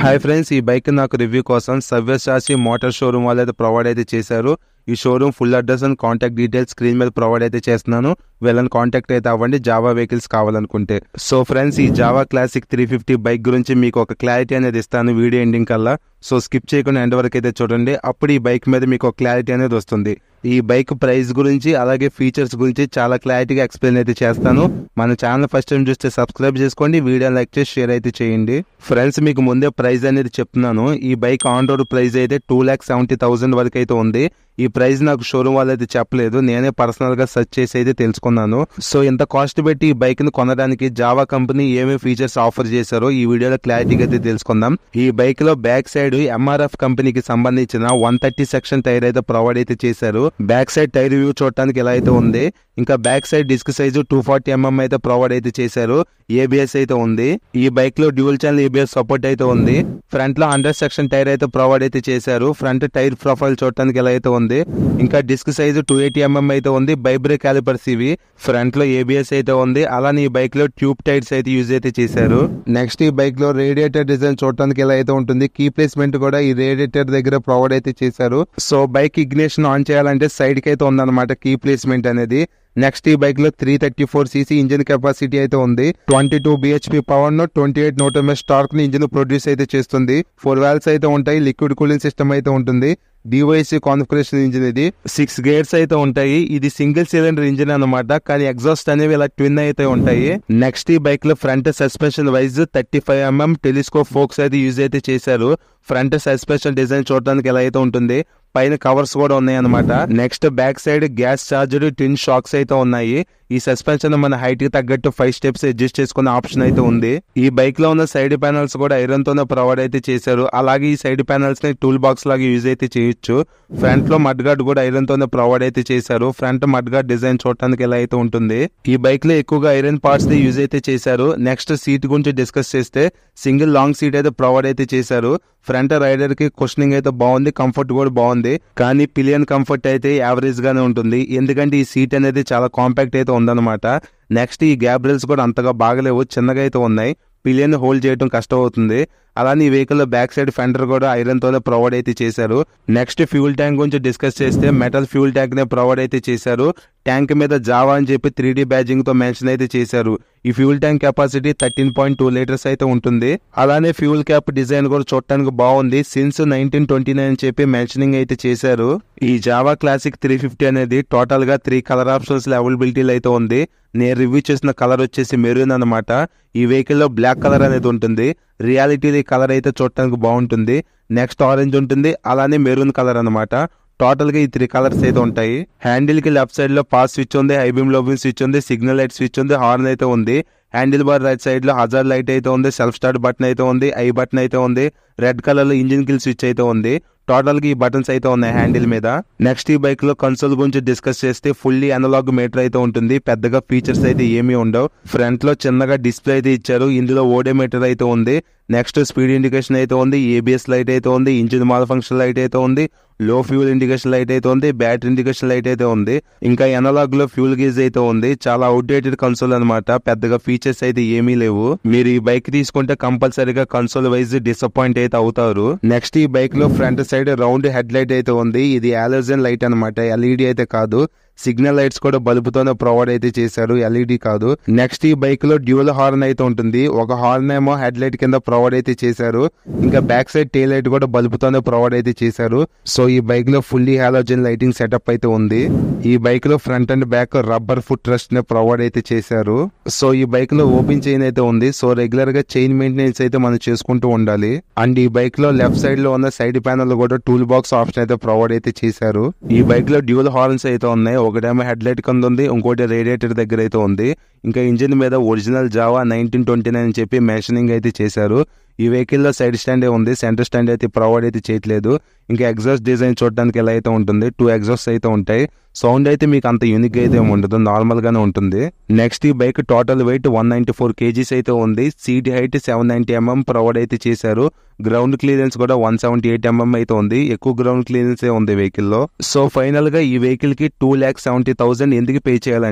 hi friends ఈ bike నాకు review కోసం సవ్యసాచి మోటార్ షోరూమ్ వాళ్ళు అయితే ప్రొవైడ్ అయితే చేశారు ఈ showroom full address and contact details screen మీద ప్రొవైడ్ అయితే చేస్తున్నాను వీళ్ళని కాంటాక్ట్ అయితే అవ్వండి జావా వెహికల్స్ కావాలనుకుంటే సో ఫ్రెండ్స్ ఈ Jawa classic three fifty bike గురించి మీకు ఒక క్లారిటీ అనేది ఇస్తాను వీడియో ఎండింగ్ కల్లా సో స్కిప్ చేయకుండా ఎండ్ వరకు అయితే చూడండి అప్పుడు ఈ బైక్ మీద మీకు ఒక క్లారిటీ అనేది వస్తుంది ఈ బైక్ ప్రైస్ గురించి అలాగే ఫీచర్స్ గురించి చాలా క్లారిటీగా ఎక్స్ప్లెయిన్ అయితే చేస్తాను మన ఛానల్ ఫస్ట్ టైం చూస్తే సబ్స్క్రైబ్ చేసుకోండి వీడియో లైక్ చేసి షేర్ అయితే చేయండి ఫ్రెండ్స్ మీకు ముందే ప్రైస్ అనేది చెప్తున్నాను ఈ బైక్ ఆన్ రోడ్ ప్రైస్ అయితే టూ ల్యాక్ సెవెంటీ థౌసండ్ వరకు అయితే ఉంది ఈ ప్రైస్ నాకు షోరూమ్ వాళ్ళు అయితే చెప్పలేదు నేనే పర్సనల్ గా సెర్చ్ చేసి అయితే తెలుసుకున్నాను సో ఇంత కాస్ట్ పెట్టి ఈ బైక్ ని కొనడానికి జావా కంపెనీ ఏమేమి ఫీచర్స్ ఆఫర్ చేశారో ఈ వీడియోలో క్లారిటీగా అయితే తెలుసుకుందాం ఈ బైక్ లో బ్యాక్ సైడ్ ఎంఆర్ఎఫ్ కంపెనీకి సంబంధించిన వన్ థర్టీ సెక్షన్ టైర్ అయితే ప్రొవైడ్ అయితే చేశారు బ్యాక్ సైడ్ టైర్ వ్యూ చూడటానికి ఎలా అయితే ఉంది ఇంకా back side disc size two forty mm అయితే ప్రొవైడ్ అయితే చేశారు ఏబిఎస్ అయితే ఉంది ఈ బైక్ లో డ్యూల్ ఛానల్ ఏబిఎస్ సపోర్ట్ అయితే ఉంది ఫ్రంట్ లో హండ్రెడ్ సెక్షన్ టైర్ అయితే ప్రొవైడ్ అయితే చేశారు ఫ్రంట్ టైర్ ప్రొఫైల్ చూడటానికి ఎలా అయితే ఉంది ఇంకా disc size two eighty mm అయితే ఉంది బైబ్రే క్యాలిపర్స్ ఇవి ఫ్రంట్ లో ఏబిఎస్ అయితే ఉంది అలానే ఈ బైక్ లో ట్యూబ్ టైర్స్ అయితే యూజ్ అయితే చేశారు నెక్స్ట్ ఈ బైక్ లో రేడియేటర్ డిజైన్ చూడటానికి ఎలా అయితే ఉంటుంది కీ ప్లేస్మెంట్ కూడా ఈ రేడియేటర్ దగ్గర ప్రొవైడ్ అయితే చేశారు సో బైక్ ఇగ్నిషన్ ఆన్ చేయాలంటే సైడ్ కి అయితే ఉందన్నమాట కీ ప్లేస్మెంట్ అనేది నెక్స్ట్ ఈ బైక్ లో three thirty four cc engine capacity అయితే ఉంది ట్వంటీ టూ బిహెచ్పి పవర్ ను ట్వంటీ ఎయిట్ నోటోమెస్ టార్క్ ని ఇంజిన్ ప్రొడ్యూస్ అయితే చేస్తుంది ఫోర్ వాల్స్ అయితే ఉంటాయి లిక్విడ్ కూలింగ్ సిస్టమ్ అయితే ఉంటుంది డివైసీ కాన్ఫిగరేషన్ ఇంజిన్ ఇది సిక్స్ గేర్స్ అయితే ఉంటాయి ఇది సింగిల్ సిలిండర్ ఇంజిన్ అన్నమాట కానీ ఎగ్జాస్ట్ అనేవి ఇలా ట్విన్ అయితే ఉంటాయి నెక్స్ట్ ఈ బైక్ లో front suspension wise thirty five mm telescope forks అయితే యూజ్ అయితే చేశారు ఫ్రంట్ సస్పెన్షన్ డిజైన్ చూడడానికి ఎలా అయితే ఉంటుంది పైన కవర్స్ కూడా ఉన్నాయి అనమాట next back side gas charger twin shocks అయితే ఉన్నాయి ఈ సస్పెన్షన్ మన హైట్ కి తగ్గట్టు ఫైవ్ స్టెప్స్ అడ్జస్ట్ చేసుకునే ఆప్షన్ అయితే ఉంది ఈ బైక్ లో ఉన్న సైడ్ ప్యానల్స్ కూడా ఐరన్ తోనే ప్రొవైడ్ అయితే చేశారు అలాగే ఈ సైడ్ ప్యానల్స్ ని టూల్ బాక్స్ లాగా యూజ్ అయితే చేయొచ్చు ఫ్రంట్ లో మడ్ గార్డ్ కూడా ఐరన్ తోనే ప్రొవైడ్ అయితే చేశారు ఫ్రంట్ మడ్ గార్డ్ డిజైన్ చూడటానికి ఎలా అయితే ఉంటుంది ఈ బైక్ లో ఎక్కువగా ఐరన్ పార్ట్స్ ని యూజ్ అయితే చేశారు నెక్స్ట్ సీట్ గురించి డిస్కస్ చేస్తే సింగిల్ లాంగ్ సీట్ అయితే ప్రొవైడ్ అయితే చేశారు ఫ్రంట్ రైడర్ కి క్వశ్చనింగ్ అయితే బాగుంది కంఫర్ట్ కూడా బాగుంది కానీ పిలియన్ కంఫర్ట్ అయితే యావరేజ్ గానే ఉంటుంది ఎందుకంటే ఈ సీట్ అనేది చాలా కాంపాక్ట్ అయితే ఉందన్నమాట నెక్స్ట్ ఈ గ్యాబ్రిల్స్ కూడా అంతగా బాగలేవు చిన్నగా అయితే ఉన్నాయి పిలియన్ హోల్డ్ చేయడం కష్టం అవుతుంది అలానే ఈ వెహికల్ లో బ్యాక్ సైడ్ ఫెండర్ కూడా ఐరన్ తోనే ప్రొవైడ్ అయితే చేశారు నెక్స్ట్ ఫ్యూల్ ట్యాంక్ గురించి డిస్కస్ చేస్తే మెటల్ ఫ్యూల్ ట్యాంక్ నే ప్రొవైడ్ అయితే చేశారు ట్యాంక్ మీద జావా అని చెప్పి త్రీ డి బ్యాజింగ్ తో మెన్షన్ అయితే చేశారు ఈ fuel tank capacity thirteen point two litres అయితే ఉంటుంది అలానే ఫ్యూల్ క్యాప్ డిజైన్ కూడా చూడటానికి బాగుంది సిన్స్ నైన్టీన్ ట్వంటీ నైన్ చెప్పి మెన్షనింగ్ అయితే చేశారు ఈ జావా క్లాసిక్ త్రీ ఫిఫ్టీ అనేది టోటల్ గా త్రీ కలర్ ఆప్షన్స్ అవైలబిలిటీలో అయితే ఉంది నేను రివ్యూ చేసిన కలర్ వచ్చేసి మెరూన్ అనమాట ఈ వెహికల్ లో బ్లాక్ కలర్ అనేది ఉంటుంది రియాలిటీ కలర్ అయితే చూడటానికి బాగుంటుంది నెక్స్ట్ ఆరెంజ్ ఉంటుంది అలానే మెరూన్ కలర్ అనమాట టోటల్ గా ఈ త్రీ కలర్స్ అయితే ఉంటాయి హ్యాండిల్ కి లెఫ్ట్ సైడ్ లో పాస్ స్విచ్ ఉంది ఐబీమ్ లోబిన్ స్విచ్ ఉంది సిగ్నల్ లైట్ స్విచ్ ఉంది హార్న్ అయితే ఉంది హ్యాండిల్ బార్ రైట్ సైడ్ లో హజార్ లైట్ అయితే ఉంది సెల్ఫ్ స్టార్ట్ బటన్ అయితే ఉంది ఐ బటన్ అయితే ఉంది రెడ్ కలర్ లో ఇంజిన్ కిల్ స్విచ్ అయితే ఉంది టోటల్ గా ఈ బటన్స్ అయితే ఉన్నాయి హ్యాండిల్ మీద నెక్స్ట్ ఈ బైక్ లో కన్సోల్ గురించి డిస్కస్ చేస్తే ఫుల్లీ అనలాగ్ మీటర్ అయితే ఉంటుంది పెద్దగా ఫీచర్స్ అయితే ఏమీ ఉండవు ఫ్రంట్ లో చిన్నగా డిస్ప్లే అయితే ఇచ్చారు ఇందులో ఓడే మీటర్ అయితే ఉంది నెక్స్ట్ స్పీడ్ ఇండికేషన్ అయితే ఉంది ఏబిఎస్ లైట్ అయితే ఉంది ఇంజిన్ మాల్ ఫంక్షన్ లైట్ అయితే ఉంది లో ఫ్యూల్ ఇండికేషన్ లైట్ అయితే ఉంది బ్యాటరీ ఇండికేషన్ లైట్ అయితే ఉంది ఇంకా ఎనలాగ్ లో ఫ్యూల్ గేజ్ అయితే ఉంది చాలా అవుట్డేటెడ్ కన్సోల్ అనమాట పెద్దగా ఫీచర్స్ అయితే ఏమీ లేవు మీరు ఈ బైక్ తీసుకుంటే కంపల్సరీగా కన్సోల్ వైజ్ డిసప్పాయింట్ అయితే అవుతారు నెక్స్ట్ ఈ బైక్ లో front side round headlight అయితే ఉంది ఇది ఆలోజన్ లైట్ అనమాట ఎల్ఈడి అయితే కాదు సిగ్నల్ లైట్స్ కూడా బల్బుతోనే ప్రొవైడ్ అయితే చేశారు ఎల్ఈడి కాదు నెక్స్ట్ ఈ బైక్ లో డ్యూల్ హార్న్ అయితే ఉంటుంది ఒక హార్న్ ఏమో హెడ్ లైట్ కింద ప్రొవైడ్ అయితే చేశారు ఇంకా బ్యాక్ సైడ్ టే లైట్ కూడా బల్బుతోనే ప్రొవైడ్ అయితే చేశారు సో ఈ బైక్ లో ఫుల్లీ హాలోజన్ లైటింగ్ సెటప్ అయితే ఉంది ఈ బైక్ లో front and back rubber footrest ని ప్రొవైడ్ అయితే చేశారు సో ఈ బైక్ లో ఓపెన్ చైన్ అయితే ఉంది సో రెగ్యులర్ గా చైన్ మెయింటెనెన్స్ అయితే మనం చేసుకుంటూ ఉండాలి అండ్ ఈ బైక్ లో లెఫ్ట్ సైడ్ లో ఉన్న సైడ్ ప్యానల్ కూడా టూల్ బాక్స్ ఆప్షన్ అయితే ప్రొవైడ్ అయితే చేశారు ఈ బైక్ లో డ్యూల్ హార్న్స్ అయితే ఉన్నాయి ఒకటేమో హెడ్ లైట్ కింద ఉంది ఇంకోటి రేడియేటర్ దగ్గర అయితే ఉంది ఇంకా ఇంజిన్ మీద original Jawa nineteen twenty nine అని చెప్పి మెన్షనింగ్ అయితే చేశారు ఈ వెహికల్ లో సైడ్ స్టాండ్ ఉంది సెంటర్ స్టాండ్ అయితే ప్రొవైడ్ అయితే చేయట్లేదు ఇంకా ఎగ్జాస్ట్ డిజైన్ చూడడానికి ఎలా అయితే ఉంటుంది టూ ఎగ్జాస్ట్ అయితే ఉంటాయి సౌండ్ అయితే మీకు అంత యూనిక్ అయితే ఏమి ఉండదు నార్మల్ గానే ఉంటుంది నెక్స్ట్ ఈ bike total weight one ninety four kgs అయితే ఉంది seat height seven ninety mm provide అయితే చేశారు గ్రౌండ్ క్లియరెన్స్ కూడా వన్ సెవెంటీ ఎయిట్ ఎంఎం అయితే ఉంది ఎక్కువ గ్రౌండ్ క్లియరెన్స్ ఉంది వెహికల్ లో సో ఫైనల్ గా ఈ వెహికల్ కి టూ ల్యాక్ సెవెంటీ థౌసండ్ ఎందుకు పే చేయాలంటే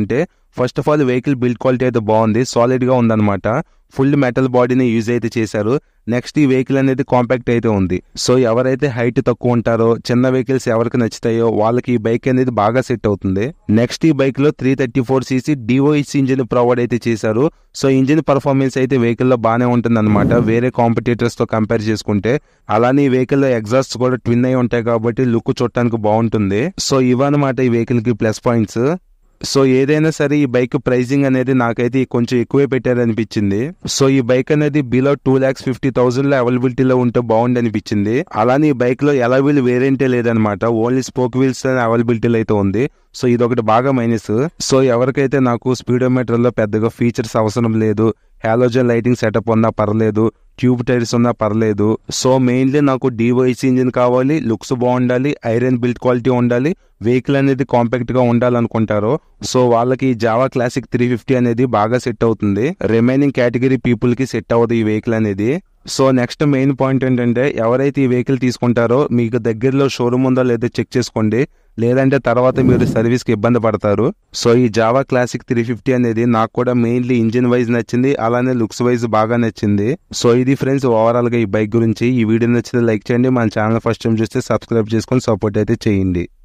first of all vehicle build quality అయితే బాగుంది సాలిడ్ గా ఉందన్నమాట ఫుల్ మెటల్ బాడీని యూజ్ అయితే చేశారు నెక్స్ట్ ఈ వెహికల్ అనేది కాంపాక్ట్ అయితే ఉంది సో ఎవరైతే హైట్ తక్కువ ఉంటారో చిన్న వెహికల్స్ ఎవరికి నచ్చుతాయో వాళ్ళకి ఈ బైక్ అనేది బాగా సెట్ అవుతుంది నెక్స్ట్ ఈ బైక్ లో త్రీ థర్టీ ఫోర్ సీసీ డివోఇస్ ఇంజిన్ ప్రొవైడ్ అయితే చేశారు సో ఇంజిన్ పర్ఫార్మెన్స్ అయితే వెహికల్ లో బాగానే ఉంటుంది అనమాట వేరే కాంపిటేటర్స్ తో కంపేర్ చేసుకుంటే అలానే ఈ వెహికల్ లో ఎగ్జాస్ట్ కూడా ట్విన్ అయి ఉంటాయి కాబట్టి లుక్ చూడటానికి బాగుంటుంది సో ఇవన్నమాట ఈ వెహికల్ కి ప్లస్ పాయింట్స్ సో ఏదైనా సరే ఈ బైక్ ప్రైసింగ్ అనేది నాకైతే కొంచెం ఎక్కువే పెట్టారనిపించింది సో ఈ బైక్ అనేది below two lakhs fifty thousand లో అవైలబిలిటీలో ఉంటే బాగుంది అనిపించింది అలానే ఈ బైక్ లో ఎలా వీల్ వేరియంటే లేదనమాట ఓన్లీ స్పోక్ వీల్స్ అవైలబిలిటీలో అయితే ఉంది సో ఇది ఒకటి బాగా మైనస్ సో ఎవరికైతే నాకు స్పీడోమీటర్ లో పెద్దగా ఫీచర్స్ అవసరం లేదు హాలోజన్ లైటింగ్ సెటప్ ఉన్నా పర్లేదు ట్యూబ్ టైర్స్ ఉన్నా పర్లేదు సో మెయిన్లీ నాకు డివైస్ ఇంజిన్ కావాలి లుక్స్ బాగుండాలి ఐరన్ బిల్డ్ క్వాలిటీ ఉండాలి వెహికల్ అనేది కాంపాక్ట్ గా ఉండాలనుకుంటారో సో వాళ్ళకి జావా క్లాసిక్ త్రీ ఫిఫ్టీ అనేది బాగా సెట్ అవుతుంది రిమైనింగ్ కేటగిరీ పీపుల్ కి సెట్ అవ్వదు ఈ వెహికల్ అనేది సో నెక్స్ట్ మెయిన్ పాయింట్ ఏంటంటే ఎవరైతే ఈ వెహికల్ తీసుకుంటారో మీకు దగ్గరలో షోరూమ్ ఉందో లేదో చెక్ చేసుకోండి లేదంటే తర్వాత మీరు సర్వీస్ కి ఇబ్బంది పడతారు సో ఈ జావా క్లాసిక్ త్రీ ఫిఫ్టీ అనేది నాకు కూడా మెయిన్లీ ఇంజిన్ వైజ్ నచ్చింది అలానే లుక్స్ వైజ్ బాగా నచ్చింది సో ఇది ఫ్రెండ్స్ ఓవరాల్ గా ఈ బైక్ గురించి ఈ వీడియో నచ్చితే లైక్ చేయండి మన ఛానల్ ఫస్ట్ టైం చూస్తే సబ్స్క్రైబ్ చేసుకొని సపోర్ట్ అయితే చేయండి